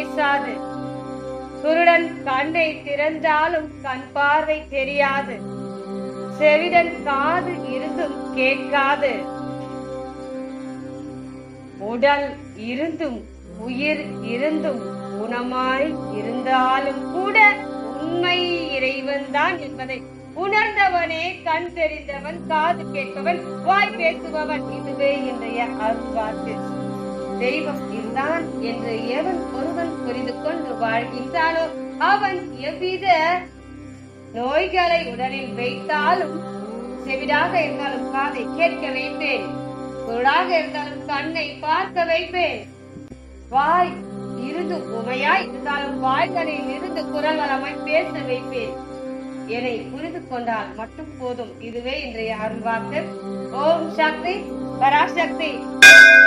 பேசாது குருடன் கண்ணை திறந்தாலும் கண் பார்வை தெரியாது செவிடன் காது இருந்தும் கேட்காது உடல் இருந்தும் உயிர் இருந்தும் குணமாய் இருந்தாலும் கூட உண்மை இறைவன் தான் என்பதை உணர்ந்தவனே கண் தெரிந்தவன் காது கேட்பவன் வாய் பேசுபவன் இதுவே இன்றைய அருள்வாக்கு தெய்வம் இதுதான் என்று எவன் ஒருவன் புரிந்து கொண்டு வாழ்கின்றானோ அவன் எவ்வித நோய்களை உடலில் வைத்தாலும் செவிடாக இருந்தாலும் காதை கேட்க வைப்பேன் குருடாக இருந்தாலும் கண்ணை பார்க்க வைப்பேன் வாய் இருந்து உமையாய் இருந்தாலும் வாய்களில் இருந்து குரல் வளமாய் பேச வைப்பேன் என்னை புரிந்து கொண்டால் மட்டும் போதும் இதுவே இன்றைய அருள்வாக்கு ஓம் சக்தி பராசக்தி